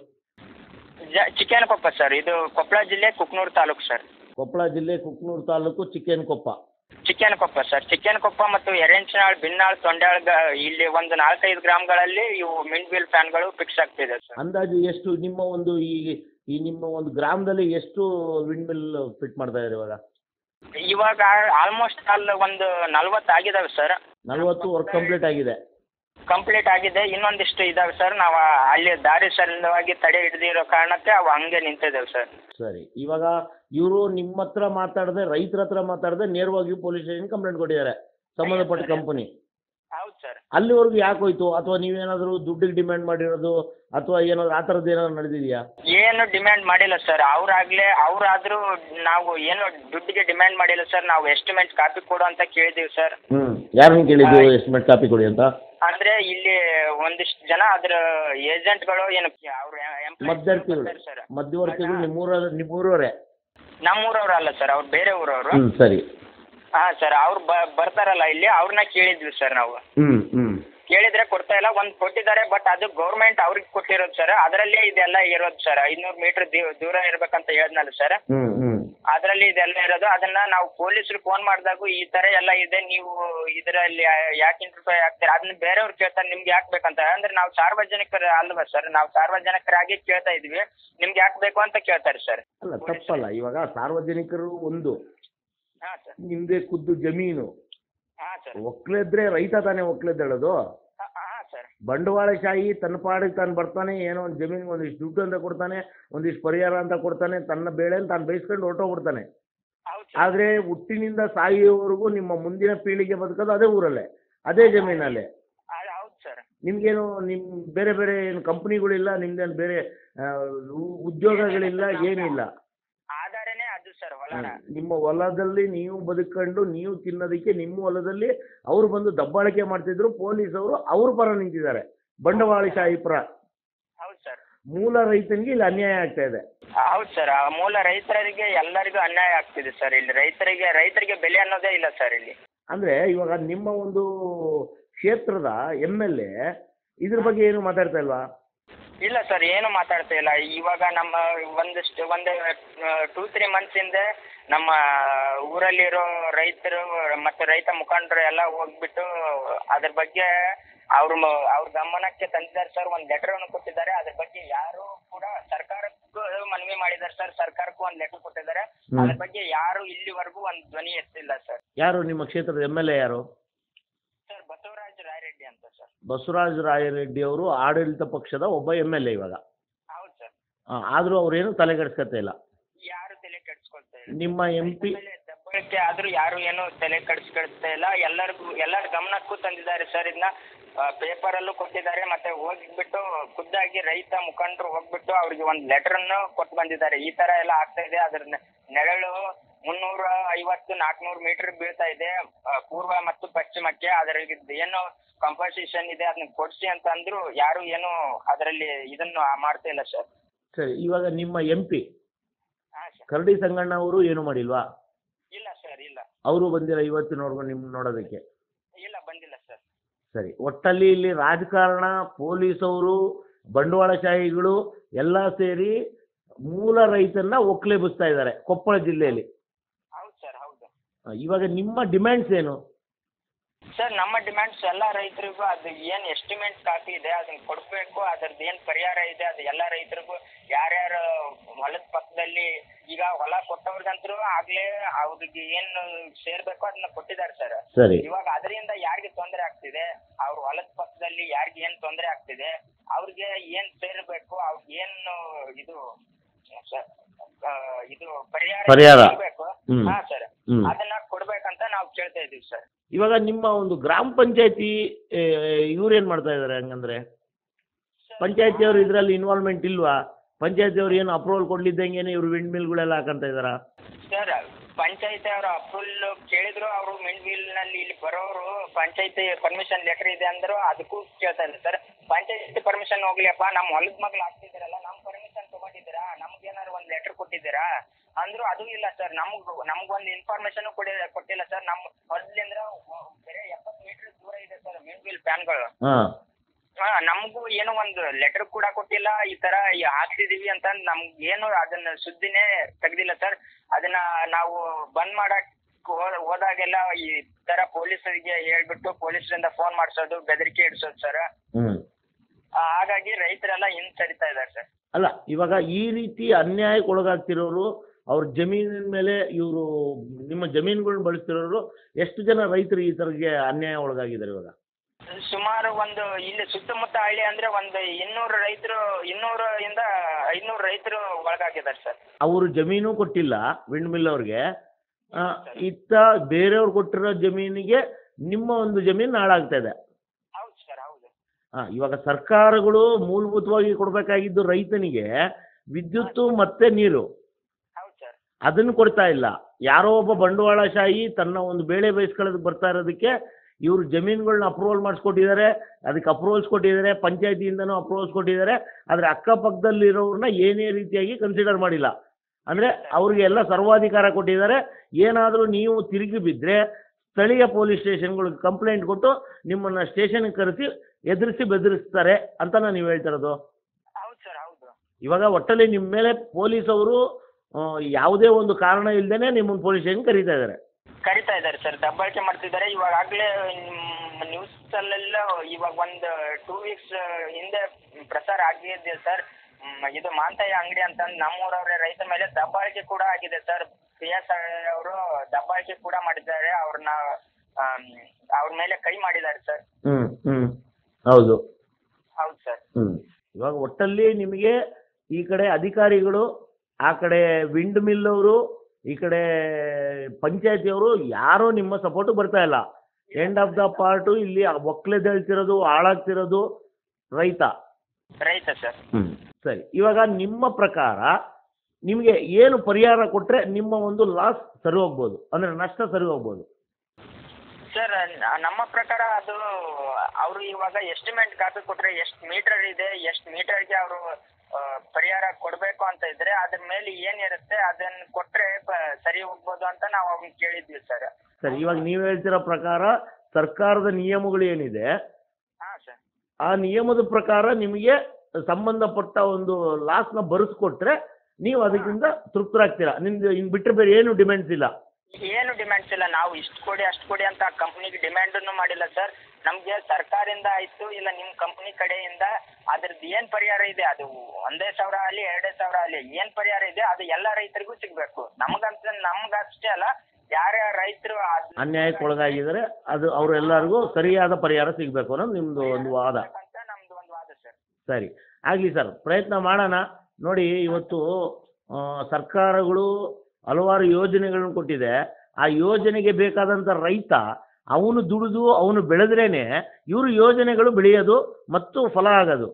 ಜ ಚಿಕ್ಕನಕೊಪ್ಪ ಸರ್ ಇದು ಕೊಪ್ಪಳ ಜಿಲ್ಲೆ ಕುಕ್ನೂರು ತಾಲೂಕು ಸರ್ ಕೊಪ್ಪಳ ಜಿಲ್ಲೆ ಕುಕ್ನೂರು ತಾಲೂಕು ಚಿಕ್ಕೇನಕೊಪ್ಪ ಚಿಕ್ಕನಕೊಪ್ಪ ಸರ್ ಚಿಕ್ಕನಕೊಪ್ಪ ಮತ್ತು ಎರೆಂಚನಾಳ್ ಬಿನ್ನಾಳ್ ತೊಂಡ್ಯಾಳ್ ಗ- ಇಲ್ಲಿ ಒಂದು ನಾಲ್ಕೈದು ಗ್ರಾಮಗಳಲ್ಲಿ ಇವು ಮಿಂಡ್ ವೀಲ್ ಫ್ಯಾನ್ಗಳು ಫಿಕ್ಸ್ ಆಗ್ತಿದೆ ಸರ್ ಅಂದಾಜು ಎಷ್ಟು ನಿಮ್ಮ ಒಂದು ಈ ಈ ನಿಮ್ಮ ಒಂದು ಗ್ರಾಮದಲ್ಲಿ ಎಷ್ಟು ವಿಂಡ್ ಮಿಲ್ ಫಿಟ್ ಮಾಡ್ತಾ ಇದ್ದಾರೆ ಇವಾಗ ಇವಾಗ ಆಲ್ಮೋಸ್ಟ್ ಆಲ್ ಒಂದು ನಲ್ವತ್ತು ಆಗಿದಾವೆ ಸರ್ ನಲ್ವತ್ತು ವರ್ಕ್ ಕಂಪ್ಲೀಟ್ ಆಗಿದೆ ಕಂಪ್ಲೀಟ್ ಆಗಿದೆ ಇನ್ನೊಂದಿಷ್ಟು ಇದಾವೆ ಸರ್ ನಾವು ಅಲ್ಲಿ ದಾರಿ ಸಲುವಾಗಿ ತಡೆ ಹಿಡಿದಿರೋ ಕಾರಣಕ್ಕೆ ಅವು ಹಂಗೆ ನಿಂತಿದ್ದಾವೆ ಸರ್ ಸರಿ ಇವಾಗ ಇವರು ನಿಮ್ಮ ಹತ್ರ ಮಾತಾಡದೆ ರೈತರ ಹತ್ರ ಮಾತಾಡದೆ ನೇರವಾಗಿ ಪೊಲೀಸ್ ಸ್ಟೇಷನ್ ಕಂಪ್ಲೇಂಟ್ ಕೊಟ್ಟಿದ್ದಾರೆ ಸಂಬಂಧಪಟ್ಟ ಕಂಪನಿ ಹೌದು ಸರ್ ಅಲ್ಲಿವರೆಗೂ ಯಾಕೆ ಹೋಯ್ತು ಅಥವಾ ನೀವೇನಾದರೂ ದುಡ್ಡಿಗೆ ಡಿಮ್ಯಾಂಡ್ ಮಾಡಿರೋದು ಅಥವಾ ಏನಾದ್ರು ಆ ಥರದ್ದು ಏನಾದ್ರು ನಡೆದಿದೆಯಾ ಏನು ಡಿಮ್ಯಾಂಡ್ ಮಾಡಿಲ್ಲ ಸರ್ ಅವ್ರಾಗ್ಲೇ ಅವ್ರಾದ್ರೂ ನಾವು ಏನು ದುಡ್ಡಿಗೆ ಡಿಮ್ಯಾಂಡ್ ಮಾಡಿಲ್ಲ ಸರ್ ನಾವು ಎಸ್ಟಿಮೇಟ್ ಕಾಪಿ ಕೊಡು ಅಂತ ಕೇಳಿದೀವಿ ಸರ್ ಹ್ಞೂ ಯಾರನ್ನ ಕೇಳಿದ್ದು ಎಸ್ಟಿಮೇಟ್ ಕಾಪಿ ಕೊಡಿ ಅಂತ ಅಂದ್ರೆ ಇಲ್ಲಿ ಒಂದಿಷ್ಟು ಜನ ಅದ್ರ ಏಜೆಂಟ್ಗಳು ಏನು ಅವ್ರ ಮಧ್ಯವರ್ತಿಗಳು ಸರ್ ಮಧ್ಯವರ್ತಿಗಳು ನಿಮ್ಮೂರ ನಿಮ್ಮೂರವರೇ ನಮ್ಮೂರವ್ರು ಅಲ್ಲ ಸರ್ ಅವ್ರು ಬೇರೆ ಊರವರು ಹ್ಞೂ ಸರಿ ಹಾ ಸರ್ ಅವ್ರು ಬ- ಬರ್ತಾರಲ್ಲ ಇಲ್ಲಿ ಅವ್ರನ್ನ ಕೇಳಿದ್ವಿ ಸರ್ ನಾವು ಹ್ಞೂ ಹ್ಞೂ ಕೇಳಿದ್ರೆ ಕೊಡ್ತಾ ಇಲ್ಲ ಒಂದು ಕೊಟ್ಟಿದ್ದಾರೆ ಬಟ್ ಅದು ಗೌರ್ಮೆಂಟ್ ಅವ್ರಿಗೆ ಕೊಟ್ಟಿರೋದು ಸರ್ ಅದರಲ್ಲೇ ಇದೆಲ್ಲ ಇರೋದು ಸರ್ ಐನೂರು ಮೀಟರ್ ದೂರ ಇರ್ಬೇಕಂತ ಹೇಳಿದ್ನಲ್ಲ ಸರ್ ಹ್ಞೂ ಹ್ಞೂ ಅದರಲ್ಲಿ ಇದೆಲ್ಲ ಇರೋದು ಅದನ್ನ ನಾವು ಪೊಲೀಸರು ಫೋನ್ ಮಾಡಿದಾಗೂ ಈ ತರ ಎಲ್ಲ ಇದೆ ನೀವು ಇದರಲ್ಲಿ ಯಾಕೆ ಇಂಟರ್ಫೈ ಆಗ್ತೀರಾ ಅದನ್ನ ಬೇರೆಯವ್ರು ಕೇಳ್ತಾರೆ ನಿಮ್ಗೆ ಯಾಕೆ ಬೇಕಂತ ಅಂದ್ರೆ ನಾವು ಸಾರ್ವಜನಿಕರು ಅಲ್ವಾ ಸರ್ ನಾವು ಸಾರ್ವಜನಿಕರಾಗಿ ಕೇಳ್ತಾ ಇದ್ವಿ ನಿಮ್ಗೆ ಯಾಕೆ ಬೇಕು ಅಂತ ಕೇಳ್ತಾರೆ ಸರ್ ಅಲ್ಲ ತಪ್ಪಲ್ಲ ಇವಾಗ ಸಾರ್ವಜನಿಕರು ಒಂದು ಹಾಂ ಸರ್ ನಿಮ್ಮದೇ ಖುದ್ದು ಜಮೀನು ಹಾಂ ಸರ್ ಒಕ್ಲಿದ್ರೆ ರೈತ ತಾನೇ ಒಕ್ಲಿದ್ದೇಳೋದು ಹಾಂ ಸರ್ ಬಂಡವಾಳಶಾಹಿ ತನ್ನ ಪಾಡಿಗೆ ತಾನು ಬರ್ತಾನೆ ಏನೋ ಒಂದು ಜಮೀನಿಗೆ ಒಂದಿಷ್ಟು ದುಡ್ಡು ಅಂತ ಕೊಡ್ತಾನೆ ಒಂದಿಷ್ಟು ಪರಿಹಾರ ಅಂತ ಕೊಡ್ತಾನೆ ತನ್ನ ಬೇಳೆನ ತಾನು ಬೇಯಿಸ್ಕೊಂಡು ಹೊರಟೋಗ್ಬಿಡ್ತಾನೆ ಹೌದು ಸರ್ ಆದರೆ ಹುಟ್ಟಿನಿಂದ ಸಾಯುವವರೆಗೂ ನಿಮ್ಮ ಮುಂದಿನ ಪೀಳಿಗೆ ಬದುಕೋದು ಅದೇ ಊರಲ್ಲೇ ಅದೇ ಜಮೀನಲ್ಲೇ ಅದು ಹೌದು ಸರ್ ನಿಮ್ಗೇನು ನಿಮ್ಮ ಬೇರೆ ಬೇರೆ ಏನು ಕಂಪ್ನಿಗಳಿಲ್ಲ ನಿಮ್ದೇನು ಬೇರೆ ಆ, ಉ- ಉದ್ಯೋಗಗಳಿಲ್ಲ ಏನಿಲ್ಲ ಆಧಾರನೇ ಅದು ಸರ್ ಹೊಲನ ನಿಮ್ಮ ಹೊಲದಲ್ಲಿ ನೀವು ಬದುಕೊಂಡು ನೀವು ತಿನ್ನೋದಕ್ಕೆ ನಿಮ್ಮ ಹೊಲದಲ್ಲಿ ಅವರು ಬಂದು ದಬ್ಬಾಳಿಕೆ ಮಾಡ್ತಿದ್ರು ಪೊಲೀಸವರು ಅವ್ರ ಪರ ನಿಂತಿದ್ದಾರೆ ಬಂಡವಾಳಶಾಹಿ ಪರ ಹೌದು ಸರ್ ಮೂಲ ರೈತನಿಗೆ ಇಲ್ಲಿ ಅನ್ಯಾಯ ಆಗ್ತಾ ಇದೆ ಹೌದು ಸರ್ ಆ ಮೂಲ ರೈತರಿಗೆ ಎಲ್ಲರಿಗೂ ಅನ್ಯಾಯ ಆಗ್ತಿದೆ ಸರ್ ಇಲ್ಲಿ ರೈತರಿಗೆ ರೈತರಿಗೆ ಬೆಲೆ ಅನ್ನೋದೇ ಇಲ್ಲ ಸರ್ ಇಲ್ಲಿ ಅಂದ್ರೆ ಇವಾಗ ನಿಮ್ಮ ಒಂದು ಕ್ಷೇತ್ರದ ಎಮ್ ಎಲ್ ಎ ಇದ್ರ ಬಗ್ಗೆ ಏನು ಮಾತಾಡ್ತಾ ಇಲ್ವಾ ಇಲ್ಲ ಸರ್ ಏನು ಮಾತಾಡ್ತಾ ಇಲ್ಲ ಇವಾಗ ನಮ್ಮ ಒಂದಿಷ್ಟು ಒಂದು ಟೂ ತ್ರೀ ಮಂತ್ಸ್ ಹಿಂದೆ ನಮ್ಮ ಊರಲ್ಲಿರೋ ರೈತರು ಮತ್ತು ರೈತ ಮುಖಂಡರು ಎಲ್ಲ ಹೋಗ್ಬಿಟ್ಟು ಅದ್ರ ಬಗ್ಗೆ ಅವ್ರ ಮ- ಅವ್ರ ಗಮನಕ್ಕೆ ತಂದಿದ್ದಾರೆ ಸರ್ ಒಂದು ಲೆಟರನ್ನು ಕೊಟ್ಟಿದ್ದಾರೆ ಅದ್ರ ಬಗ್ಗೆ ಯಾರು ಕೂಡ ಸರ್ಕಾರಕ್ಕೂ ಮನವಿ ಮಾಡಿದ್ದಾರೆ ಸರ್ ಸರ್ಕಾರಕ್ಕೂ ಒಂದು ಲೆಟರ್ ಕೊಟ್ಟಿದ್ದಾರೆ ಹ್ಮ್. ಅದ್ರ ಬಗ್ಗೆ ಯಾರು ಇಲ್ಲಿವರೆಗೂ ಒಂದು ಧ್ವನಿ ಎತ್ತಿಲ್ಲ ಸರ್ ಯಾರು ನಿಮ್ಮ ಕ್ಷೇತ್ರದ ಎಮ್ ಎಲ್ ಎ ಯಾರು ಸರ್ ಬಸವರಾಜ ರಾಯರೆಡ್ಡಿ ಅಂತ ಸರ್ ಬಸವರಾಜ ರಾಯರೆಡ್ಡಿ ಅವರು ಆಡಳಿತ ಪಕ್ಷದ ಒಬ್ಬ ಎಮ್ ಎಲ್ ಎ ಇವಾಗ ಹೌದು ಸರ್ ಆದರೂ ಅವ್ರೇನು ತಲೆಗೆಡ್ಸ್ಕೊತಾ ಇಲ್ಲ ಯಾರು ತಲೆ ಕೆಡಿಸ್ಕೊಳ್ತಾ ಇಲ್ಲ ನಿಮ್ಮ ಎಂ ಪಿ ಆಮೇಲೆ ದಬ್ಬಾಳಿಕೆ ಆದ್ರೂ ಯಾರು ಏನು ತಲೆ ಕೆಡಿಸ್ಕೊಳ್ತಾ ಇಲ್ಲ ಎಲ್ಲರಿಗೂ ಎಲ್ಲರ ಗಮನಕ್ಕೂ ತಂದಿದ್ದಾರೆ ಸರ್ ಇದನ್ನ ಪೇಪರಲ್ಲೂ ಕೊಟ್ಟಿದ್ದಾರೆ ಮತ್ತೆ ಹೋಗ್ಬಿಟ್ಟು ಖುದ್ದಾಗಿ ರೈತ ಮುಖಂಡರು ಹೋಗ್ಬಿಟ್ಟು ಅವ್ರಿಗೆ ಒಂದು ಲೆಟರನ್ನು ಕೊಟ್ಟು ಬಂದಿದ್ದಾರೆ ಈ ತರ ಎಲ್ಲ ಆಗ್ತಾ ಇದೆ ಅದ್ರ ನೆ- ನೆರಳು ಮುನ್ನೂರ ಐವತ್ತು ನಾಲ್ಕುನೂರು ಮೀಟರ್ ಬೀಳ್ತಾ ಇದೆ ಆ, ಪೂರ್ವ ಮತ್ತು ಪಶ್ಚಿಮಕ್ಕೆ ಅದರಲ್ಲಿ ಏನು ಕಂಪೋಸಿಷನ್ ಇದೆ ಅದನ್ನ ಕೊಡ್ಸಿ ಅಂತ ಅಂದ್ರು ಯಾರು ಏನು ಅದರಲ್ಲಿ ಇದನ್ನು ಮಾಡ್ತಾ ಇಲ್ಲ ಸರ್ ಸರಿ ಇವಾಗ ನಿಮ್ಮ ಎಂ ಪಿ ಹಾಂ ಸರ್ ಕರಡಿ ಸಂಗಣ್ಣ ಅವರು ಏನು ಮಾಡಿಲ್ವಾ ಇಲ್ಲ ಸರ್ ಇಲ್ಲ ಅವರು ಬಂದಿಲ್ಲ ಇವತ್ತಿನವರೆಗೂ ನಿಮ್ಮ ನೋಡೋದಕ್ಕೆ ಇಲ್ಲ ಬಂದಿಲ್ಲ ಸರ್ ಸರಿ ಒಟ್ಟಲ್ಲಿ ಇಲ್ಲಿ ರಾಜಕಾರಣ ಪೊಲೀಸವರು ಬಂಡವಾಳಶಾಹಿಗಳು ಎಲ್ಲ ಸೇರಿ ಮೂಲ ರೈತನ್ನ ಒಕ್ಲೆಬ್ಬಿಸ್ತಾ ಇದ್ದಾರೆ ಕೊಪ್ಪಳ ಜಿಲ್ಲೆಯಲ್ಲಿ ಹೌದು ಸರ್ ಹೌದು ಆ, ಇವಾಗ ನಿಮ್ಮ ಡಿಮ್ಯಾಂಡ್ಸ್ ಏನು ಸರ್ ನಮ್ಮ ಡಿಮ್ಯಾಂಡ್ಸ್ ಎಲ್ಲ ರೈತರಿಗೂ ಅದು ಏನು ಎಸ್ಟಿಮೇಟ್ ಕಾಪಿ ಇದೆ ಅದನ್ನ ಕೊಡಬೇಕು ಅದ್ರದ್ದು ಏನು ಪರಿಹಾರ ಇದೆ ಅದು ಎಲ್ಲ ರೈತರಿಗೂ ಯಾರ್ಯಾರು ಹೊಲದ ಪಕ್ಕದಲ್ಲಿ ಈಗ ಹೊಲ ಕೊಟ್ಟವ್ರಿಗಂತರೂ ಆಗ್ಲೇ ಅವ್ರಿಗೆ ಏನು ಸೇರ್ಬೇಕು ಅದನ್ನ ಕೊಟ್ಟಿದ್ದಾರೆ ಸರ್ ಸರಿ ಇವಾಗ ಅದರಿಂದ ಯಾರಿಗೆ ತೊಂದರೆ ಆಗ್ತಿದೆ ಅವ್ರ ಹೊಲದ ಪಕ್ಕದಲ್ಲಿ ಯಾರಿಗೆ ಏನು ತೊಂದರೆ ಆಗ್ತಿದೆ ಅವ್ರಿಗೆ ಏನು ಸೇರ್ಬೇಕು ಅವ್ರಿಗೆ ಏನು ಇದು ಸರ್ ಆ, ಇದು ಪರಿಹಾರ ಪರಿಹಾರ. ಸಿಗ್ಬೇಕು ಹ್ಮ್. ಹಾ ಸರ್ ಹ್ಮ್. ಅದನ್ನ ಕೊಡ್ಬೇಕಂತ ನಾವು ಕೇಳ್ತಾ ಇದೀವಿ ಸರ್ ಇವಾಗ ನಿಮ್ಮ ಒಂದು ಗ್ರಾಮ ಪಂಚಾಯತಿ ಇವ್ರೇನ್ ಮಾಡ್ತಾ ಇದ್ದಾರೆ ಹಂಗಂದ್ರೆ ಪಂಚಾಯತಿಯವರು ಇದರಲ್ಲಿ ಇನ್ವಾಲ್ವ್ಮೆಂಟ್ ಇಲ್ವಾ ಪಂಚಾಯತಿಯವ್ರು ಏನು ಅಪ್ರೂವಲ್ ಕೊಡ್ಲಿದ್ದಂಗೆನೆ ಇವ್ರು ವಿಂಡ್ ಮಿಲ್ಗಳೆಲ್ಲ ಹಾಕಂತ ಇದಾರ ಸರ್ ಪಂಚಾಯತಿ ಅವರ ಅಪ್ರೂವಲ್ ಕೇಳಿದ್ರು ಅವರು ಮಿಂಡ್ ನಲ್ಲಿ ಇಲ್ಲಿ ಬರೋರು ಪಂಚಾಯತಿ ಪರ್ಮಿಷನ್ ಲೆಟರ್ ಇದೆ ಅಂದ್ರು ಅದಕ್ಕೂ ಕೇಳ್ತಾ ಇಲ್ಲ ಸರ್ ಪಂಚಾಯತಿ ಪರ್ಮಿಷನ್ ಹೋಗ್ಲಿಯಪ್ಪ ನಮ್ಮ ಹೊಲದ ಮಗ್ಳು ಆಗ್ತಿದ್ದೀರಲ್ಲ ನಮ್ಮ ಪರ್ಮಿಷನ್ ತಗೊಂಡಿದ್ದೀರಾ ನಮ್ಗೆ ಏನಾದ್ರು ಒಂದು ಲೆಟರ್ ಕೊಟ್ಟಿದ್ದೀರಾ ಅಂದ್ರು ಅದು ಇಲ್ಲ ಸರ್ ನಮ್ಗ್ ನಮ್ಗೊಂದು ಇನ್ಫಾರ್ಮೇಶನ್ ಕೊಡಿ ಕೊಟ್ಟಿಲ್ಲ ಸರ್ ನಮ್ಮ ಹೊಲದಿಂದ ಬೇರೆ ಎಪ್ಪತ್ತು ಮೀಟರ್ ದೂರ ಇದೆ ಸರ್ ಮಿಂಡ್ ಫ್ಯಾನ್ಗಳು ಹಾ ಹಾ ನಮಗೂ ಏನೋ ಒಂದು ಲೆಟರ್ ಕೂಡ ಕೊಟ್ಟಿಲ್ಲ ಈ ತರ ಈ ಹಾಕ್ಸಿದೀವಿ ಅಂತ ನಮ್ಗೆ ಏನು ಅದನ್ನ ಸುದ್ದಿನೇ ತೆಗ್ದಿಲ್ಲ ಸರ್ ಅದನ್ನ ನಾವು ಬಂದ್ ಮಾಡಕ್ ಹೋ- ಹೋದಾಗೆಲ್ಲ ಈ ತರ ಪೊಲೀಸರಿಗೆ ಹೇಳ್ಬಿಟ್ಟು ಪೊಲೀಸರಿಂದ ಫೋನ್ ಮಾಡ್ಸೋದು ಬೆದರಿಕೆ ಇಡ್ಸೋದು ಸರ್ ಹ್ಮ್ ಹಾಗಾಗಿ ರೈತರೆಲ್ಲ ಹಿಂಸರಿತಾ ಇದ್ದಾರೆ ಸರ್ ಅಲ್ಲ ಇವಾಗ ಈ ರೀತಿ ಅನ್ಯಾಯಕ್ಕೆ ಒಳಗಾಗ್ತಿರೋರು ಅವ್ರ ಜಮೀನಿನ ಮೇಲೆ ಇವರು ನಿಮ್ಮ ಜಮೀನುಗಳನ್ನ ಬಳಸ್ತಿರೋರು ಎಷ್ಟು ಜನ ರೈತರು ಈ ಥರಗೆ ಅನ್ಯಾಯ ಒಳಗಾಗಿದ್ದಾರೆ ಇವಾಗ ಸುಮಾರು ಒಂದು ಇಲ್ಲಿ ಸುತ್ತಮುತ್ತ ಹಳ್ಳಿ ಅಂದ್ರೆ ಒಂದು ಇನ್ನೂರು ರೈತರು ಇನ್ನೂರು ಇಂದ ಐನೂರು ರೈತರು ಒಳಗಾಗಿದ್ದಾರೆ ಸರ್ ಅವರು ಜಮೀನು ಕೊಟ್ಟಿಲ್ಲ ವಿಂಡ್ ಮಿಲ್ ಅವ್ರಿಗೆ ಆ, ಇತ್ತ ಬೇರೆಯವ್ರು ಕೊಟ್ಟಿರೋ ಜಮೀನಿಗೆ ನಿಮ್ಮ ಒಂದು ಜಮೀನು ಹಾಳಾಗ್ತಾ ಇದೆ ಹೌದು ಸರ್ ಹೌದು ಆ, ಇವಾಗ ಸರ್ಕಾರಗಳು ಮೂಲಭೂತವಾಗಿ ಕೊಡಬೇಕಾಗಿದ್ದು ರೈತನಿಗೆ ವಿದ್ಯುತ್ತು ಮತ್ತೆ ನೀರು ಹೌದು ಸರ್ ಅದನ್ನು ಕೊಡ್ತಾ ಇಲ್ಲ ಯಾರೋ ಒಬ್ಬ ಬಂಡವಾಳಶಾಹಿ ತನ್ನ ಒಂದು ಬೇಳೆ ಬೇಯಿಸ್ಕೊಳ್ಳೋದಕ್ಕೆ ಬರ್ತಾ ಇರೋದಕ್ಕೆ ಇವರು ಜಮೀನುಗಳನ್ನ ಅಪ್ರೂವಲ್ ಮಾಡಿಸ್ಕೊಟ್ಟಿದ್ದಾರೆ ಅದಕ್ಕೆ ಅಪ್ರೂವಲ್ಸ್ ಕೊಟ್ಟಿದ್ದಾರೆ ಪಂಚಾಯತಿಯಿಂದನೂ ಅಪ್ರೂವಲ್ಸ್ ಕೊಟ್ಟಿದ್ದಾರೆ ಆದರೆ ಅಕ್ಕಪಕ್ಕದಲ್ಲಿರೋರನ್ನ ಏನೇ ರೀತಿಯಾಗಿ ಕನ್ಸಿಡರ್ ಮಾಡಿಲ್ಲ ಅಂದರೆ ಅವ್ರಿಗೆ ಎಲ್ಲ ಸರ್ವಾಧಿಕಾರ ಕೊಟ್ಟಿದ್ದಾರೆ ಏನಾದರೂ ನೀವು ತಿರುಗಿ ಬಿದ್ದರೆ ಸ್ಥಳೀಯ ಪೊಲೀಸ್ ಸ್ಟೇಷನ್ಗಳಿಗೆ ಕಂಪ್ಲೇಂಟ್ ಕೊಟ್ಟು ನಿಮ್ಮನ್ನು ಸ್ಟೇಷನ್ಗೆ ಕರೆಸಿ ಎದುರಿಸಿ ಬೆದರಿಸ್ತಾರೆ ಅಂತ ನಾನು ನೀವು ಹೇಳ್ತಿರೋದು ಹೌದು ಸರ್ ಹೌದು ಇವಾಗ ಒಟ್ಟಲ್ಲಿ ನಿಮ್ಮ ಮೇಲೆ ಪೊಲೀಸ್ ಅವರು ಯಾವುದೇ ಒಂದು ಕಾರಣ ಇಲ್ಲದೇ ನಿಮ್ಮನ್ನು ಪೊಲೀಸ್ ಸ್ಟೇಷನ್ ಕರೀತಾ ಇದ್ದಾರೆ ಕರಿತಾ ಇದ್ದಾರೆ ಸರ್ ದಬ್ಬಾಳಿಕೆ ಮಾಡ್ತಿದ್ದಾರೆ ಇವಾಗಲೇ ನ್ಯೂಸ್ ಅಲ್ಲೆಲ್ಲ ಇವಾಗ ಒಂದು ಟೂ ವೀಕ್ಸ್ ಹಿಂದೆ ಪ್ರಸಾರ ಆಗಿದೆ ಸರ್ ಮ್, ಇದು ಮಾಂತಯ್ಯ ಅಂಗಡಿ ಅಂತ ನಮ್ಮೂರವ್ರೆ ರೈತರ ಮೇಲೆ ದಬ್ಬಾಳಿಕೆ ಕೂಡ ಆಗಿದೆ ಸರ್ ಪಿ ಎಸ್ ಅವರು ದಬ್ಬಾಳಿಕೆ ಕೂಡ ಮಾಡಿದ್ದಾರೆ ಅವ್ರನ್ನ ಆಮ್, ಅವ್ರ ಮೇಲೆ ಕೈ ಮಾಡಿದ್ದಾರೆ ಸರ್ ಹ್ಞೂ ಹ್ಞೂ ಹೌದು ಹೌದು ಸರ್ ಹ್ಞೂ ಇವಾಗ ಒಟ್ಟಲ್ಲಿ ನಿಮಗೆ ಈ ಕಡೆ ಅಧಿಕಾರಿಗಳು ಆ ಕಡೆ ವಿಂಡ್ ಮಿಲ್ ಅವರು ಈ ಕಡೆ ಪಂಚಾಯತಿಯವರು ಯಾರೂ ನಿಮ್ಮ ಸಪೋರ್ಟ್ ಬರ್ತಾ ಇಲ್ಲ ಎಂಡ್ ಆಫ್ ದ ಪಾರ್ಟು ಇಲ್ಲಿ ಒಕ್ಲೆದೇಳ್ತಿರೋದು ಹಾಳಾಗ್ತಿರೋದು ರೈತ ರೈತ ಸರ್ ಹ್ಞೂ ಸರಿ ಇವಾಗ ನಿಮ್ಮ ಪ್ರಕಾರ ನಿಮಗೆ ಏನು ಪರಿಹಾರ ಕೊಟ್ಟರೆ ನಿಮ್ಮ ಒಂದು ಲಾಸ್ ಸರಿ ಹೋಗ್ಬೋದು ಅಂದರೆ ನಷ್ಟ ಸರಿ ಹೋಗ್ಬೋದು ಸರ್ ನ- ನಮ್ಮ ಪ್ರಕಾರ ಅದು ಅವರು ಇವಾಗ ಎಸ್ಟಿಮೇಟ್ ಕಾಪಿ ಕೊಟ್ರೆ ಎಷ್ಟು ಮೀಟರ್ ಇದೆ ಎಷ್ಟು ಮೀಟರ್ಗೆ ಅವರು ಪರಿಹಾರ ಕೊಡಬೇಕು ಅಂತ ಇದ್ರೆ ಅದ್ರ ಮೇಲೆ ಏನಿರುತ್ತೆ ಅದನ್ನ ಕೊಟ್ರೆ ಪ- ಸರಿ ಹೋಗ್ಬೋದು ಅಂತ ನಾವು ಅವ್ನ ಕೇಳಿದ್ವಿ ಸರ್ ಸರಿ ಇವಾಗ ನೀವು ಹೇಳ್ತಿರೋ ಪ್ರಕಾರ ಸರ್ಕಾರದ ನಿಯಮಗಳು ಏನಿದೆ ಹಾಂ ಸರ್ ಆ ನಿಯಮದ ಪ್ರಕಾರ ನಿಮಗೆ ಸಂಬಂಧಪಟ್ಟ ಒಂದು ಲಾಸ್ನ ಬರೆಸ್ಕೊಟ್ರೆ ನೀವು ಅದಕ್ಕಿಂತ ತೃಪ್ತರಾಗ್ತೀರಾ ನಿಮ್ದು ಇನ್ನು ಬಿಟ್ಟರೆ ಬೇರೆ ಏನು ಡಿಮ್ಯಾಂಡ್ಸ್ ಇಲ್ಲ ಏನು ಡಿಮ್ಯಾಂಡ್ಸ್ ಇಲ್ಲ ನಾವು ಇಷ್ಟು ಕೊಡಿ ಅಷ್ಟು ಕೊಡಿ ಅಂತ ಕಂಪ್ನಿಗೆ ಡಿಮ್ಯಾಂಡನ್ನು ಮಾಡಿಲ್ಲ ಸರ್ ನಮಗೆ ಸರ್ಕಾರದಿಂದ ಆಯಿತು ಇಲ್ಲ ನಿಮ್ಮ ಕಂಪ್ನಿ ಕಡೆಯಿಂದ ಅದ್ರದ್ದು ಏನು ಪರಿಹಾರ ಇದೆ ಅದು ಒಂದೇ ಸಾವಿರ ಆಗಲಿ ಎರಡೇ ಸಾವಿರ ಆಗಲಿ ಏನು ಪರಿಹಾರ ಇದೆ ಅದು ಎಲ್ಲ ರೈತರಿಗೂ ಸಿಗಬೇಕು ನಮಗಂತ ನಮ್ಗಷ್ಟೇ ಅಲ್ಲ ಯಾರ್ಯಾರ ರೈತರು ಅನ್ಯಾಯಕ್ಕೆ ಒಳಗಾಗಿದ್ದಾರೆ ಅದು ಅವರೆಲ್ಲರಿಗೂ ಸರಿಯಾದ ಪರಿಹಾರ ಸಿಗಬೇಕು ಅನ್ನೋದು ನಿಮ್ಮದು ಒಂದು ವಾದ ಅಂತ ನಮ್ದು ಒಂದು ವಾದ ಸರ್ ಸರಿ ಆಗಲಿ ಸರ್ ಪ್ರಯತ್ನ ಮಾಡೋಣ ನೋಡಿ ಇವತ್ತು ಆ, ಸರ್ಕಾರಗಳು ಹಲವಾರು ಯೋಜನೆಗಳನ್ನು ಕೊಟ್ಟಿದೆ ಆ ಯೋಜನೆಗೆ ಬೇಕಾದಂಥ ರೈತ ಅವನು ದುಡಿದು ಅವನು ಬೆಳೆದ್ರೇನೆ ಇವರು ಯೋಜನೆಗಳು ಬೆಳೆಯೋದು ಮತ್ತು ಫಲ ಆಗೋದು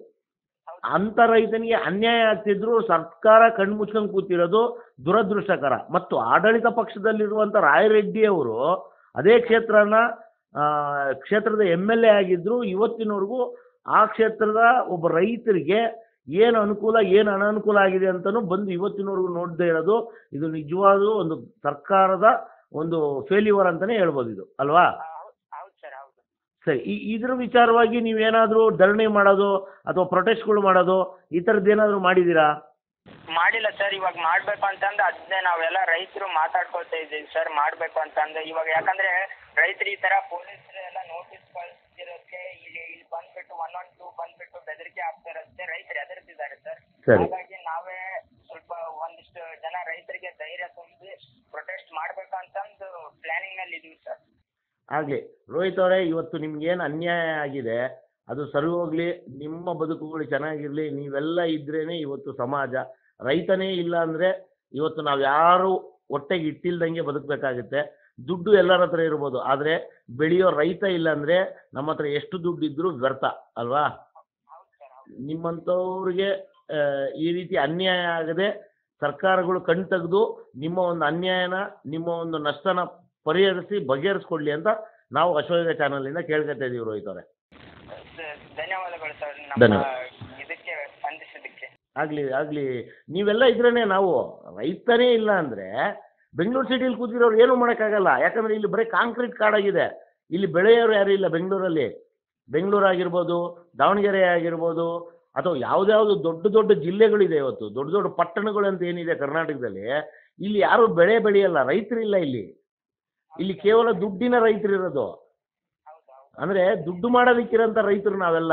ಅಂಥ ರೈತನಿಗೆ ಅನ್ಯಾಯ ಆಗ್ತಿದ್ರು ಸರ್ಕಾರ ಕಣ್ಮುಚ್ಕೊಂಡು ಕೂತಿರೋದು ದುರದೃಷ್ಟಕರ ಮತ್ತು ಆಡಳಿತ ಪಕ್ಷದಲ್ಲಿರುವಂಥ ರಾಯರೆಡ್ಡಿ ಅವರು ಅದೇ ಕ್ಷೇತ್ರನ ಆ, ಕ್ಷೇತ್ರದ ಎಮ್ ಎಲ್ ಎ ಆಗಿದ್ರು ಇವತ್ತಿನವರೆಗೂ ಆ ಕ್ಷೇತ್ರದ ಒಬ್ಬ ರೈತರಿಗೆ ಏನು ಅನುಕೂಲ ಏನು ಅನಾನುಕೂಲ ಆಗಿದೆ ಅಂತಲೂ ಬಂದು ಇವತ್ತಿನವರೆಗೂ ನೋಡದೇ ಇರೋದು ಇದು ನಿಜವಾದ ಒಂದು ಸರ್ಕಾರದ ಒಂದು ಫೇಲ್ಯೂರ್ ಅಂತಲೇ ಹೇಳ್ಬೋದು ಇದು ಅಲ್ವಾ ಹೌದು ಹೌದು ಸರ್ ಹೌದು ಸರಿ ಈ ಇದ್ರ ವಿಚಾರವಾಗಿ ನೀವೇನಾದರೂ ಧರಣಿ ಮಾಡೋದು ಅಥವಾ ಪ್ರೊಟೆಸ್ಟ್ಗಳು ಮಾಡೋದು ಈ ಥರದ್ದು ಏನಾದರೂ ಮಾಡಿದ್ದೀರಾ ಮಾಡಿಲ್ಲ ಸರ್ ಇವಾಗ ಮಾಡಬೇಕು ಅಂತಂದು ಅದನ್ನೇ ನಾವೆಲ್ಲ ರೈತರು ಮಾತಾಡ್ಕೊಳ್ತಾ ಇದ್ದೀವಿ ಸರ್ ಮಾಡಬೇಕು ಅಂತಂದು ಇವಾಗ ಯಾಕಂದ್ರೆ ರೈತರು ಈ ಥರ ಪೊಲೀಸರು ಎಲ್ಲ ನೋಟಿಸ್ ಕಳಿಸ್ತಿರೋದಕ್ಕೆ ಇಲ್ಲಿ ಇಲ್ಲಿ ಬಂದ್ಬಿಟ್ಟು ಒನ್ ಒನ್ ಟೂ ಬಂದ್ಬಿಟ್ಟು ಬೆದರಿಕೆ ಆಗ್ತಿರೋದಕ್ಕೆ ರೈತರು ಹೆದರ್ತಿದ್ದಾರೆ ಸರ್ ಸರಿ. ಹಾಗಾಗಿ ನಾವೇ ಸ್ವಲ್ಪ ಒಂದಿಷ್ಟು ಜನ ರೈತರಿಗೆ ಧೈರ್ಯ ತುಂಬಿ ಪ್ರೊಟೆಸ್ಟ್ ಮಾಡ್ಬೇಕಂತಂದು ಪ್ಲಾನಿಂಗ್ನಲ್ಲಿ ಇದೀವಿ ಸರ್ ಆಗಲಿ ರೋಹಿತ್ ಅವರೇ ಇವತ್ತು ನಿಮ್ಗೇನು ಅನ್ಯಾಯ ಆಗಿದೆ ಅದು ಸರಿ ಹೋಗಲಿ ನಿಮ್ಮ ಬದುಕುಗಳು ಚೆನ್ನಾಗಿರಲಿ ನೀವೆಲ್ಲ ಇದ್ರೇ ಇವತ್ತು ಸಮಾಜ ರೈತನೇ ಇಲ್ಲ ಅಂದರೆ ಇವತ್ತು ನಾವು ಯಾರು ಹೊಟ್ಟೆಗೆ ಇಟ್ಟಿಲ್ದಂಗೆ ಬದುಕಬೇಕಾಗುತ್ತೆ ದುಡ್ಡು ಎಲ್ಲರ ಹತ್ರ ಇರ್ಬೋದು ಆದರೆ ಬೆಳೆಯೋ ರೈತ ಇಲ್ಲ ಅಂದರೆ ನಮ್ಮ ಹತ್ರ ಎಷ್ಟು ದುಡ್ಡು ಇದ್ರೂ ವ್ಯರ್ಥ ಅಲ್ವಾ ಹೌದು ಸರ್ ಹೌದು ನಿಮ್ಮಂಥವ್ರಿಗೆ ಆ, ಈ ರೀತಿ ಅನ್ಯಾಯ ಆಗದೆ ಸರ್ಕಾರಗಳು ಕಣ್ ತೆಗೆದು ನಿಮ್ಮ ಒಂದು ಅನ್ಯಾಯನ ನಿಮ್ಮ ಒಂದು ನಷ್ಟನ ಪರಿಹರಿಸಿ ಬಗೆಹರಿಸ್ಕೊಡ್ಲಿ ಅಂತ ನಾವು ಅಶೋಕ ಚಾನಲಿಂದ ಕೇಳ್ಕೊತಾ ಇದೀವಿ ರೋಹಿತ್ ಅವರೇ ಸ- ಧನ್ಯವಾದಗಳು ಸರ್ ನಮ್ಮ ಧನ್ಯವಾದ. ಇದಕ್ಕೆ ಸ್ಪಂದಿಸಿದ್ದಕ್ಕೆ ಆಗಲಿ ಆಗಲಿ ನೀವೆಲ್ಲ ಇದ್ರೇ ನಾವು ರೈತನೇ ಇಲ್ಲ ಅಂದರೆ ಬೆಂಗಳೂರು ಸಿಟಿಲಿ ಕೂತಿರೋರು ಏನೂ ಮಾಡೋಕ್ಕಾಗಲ್ಲ ಯಾಕಂದರೆ ಇಲ್ಲಿ ಬರೀ ಕಾಂಕ್ರೀಟ್ ಕಾಡಾಗಿದೆ ಇಲ್ಲಿ ಬೆಳೆಯೋರು ಯಾರೂ ಇಲ್ಲ ಬೆಂಗಳೂರಲ್ಲಿ ಬೆಂಗಳೂರು ಆಗಿರ್ಬೋದು ದಾವಣಗೆರೆ ಆಗಿರ್ಬೋದು ಅಥವಾ ಯಾವುದ್ಯಾವುದು ದೊಡ್ಡ ದೊಡ್ಡ ಜಿಲ್ಲೆಗಳಿದೆ ಇವತ್ತು ದೊಡ್ಡ ದೊಡ್ಡ ಪಟ್ಟಣಗಳು ಅಂತ ಏನಿದೆ ಕರ್ನಾಟಕದಲ್ಲಿ ಇಲ್ಲಿ ಯಾರೂ ಬೆಳೆ ಬೆಳೆಯಲ್ಲ ರೈತರಿಲ್ಲ ಇಲ್ಲಿ ಇಲ್ಲಿ ಕೇವಲ ದುಡ್ಡಿನ ರೈತರಿರೋದು ಹೌದು ಹೌದು ಅಂದರೆ ದುಡ್ಡು ಮಾಡೋದಕ್ಕಿರೋಂಥ ರೈತರು ನಾವೆಲ್ಲ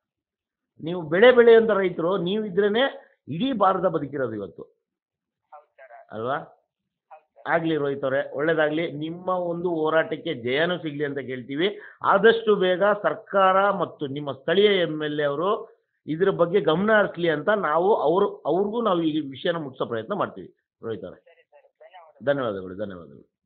ನೀವು ಬೆಳೆ ಬೆಳೆಯೋಂಥ ರೈತರು ನೀವು ಇದ್ರೇ ಇಡೀ ಭಾರತ ಬದುಕಿರೋದು ಇವತ್ತು ಹೌದು ಸರ್ ಅಲ್ವಾ ಹೌದು ಸರ್ ಆಗಲಿ ರೋಹಿತ್ ಅವರೇ ಒಳ್ಳೇದಾಗಲಿ ನಿಮ್ಮ ಒಂದು ಹೋರಾಟಕ್ಕೆ ಜಯನೂ ಸಿಗಲಿ ಅಂತ ಕೇಳ್ತೀವಿ ಆದಷ್ಟು ಬೇಗ ಸರ್ಕಾರ ಮತ್ತು ನಿಮ್ಮ ಸ್ಥಳೀಯ ಎಮ್ ಎಲ್ ಎ ಅವರು ಇದ್ರ ಬಗ್ಗೆ ಗಮನ ಹರಿಸ್ಲಿ ಅಂತ ನಾವು ಅವರು ಅವ್ರಿಗೂ ನಾವು ಈ ವಿಷಯನ ಮುಟ್ಟಿಸೋ ಪ್ರಯತ್ನ ಮಾಡ್ತೀವಿ ರೋಹಿತ್ ಅವರೇ ಸರಿ ಸರ್ ಧನ್ಯವಾದ ಧನ್ಯವಾದಗಳು ಧನ್ಯವಾದಗಳು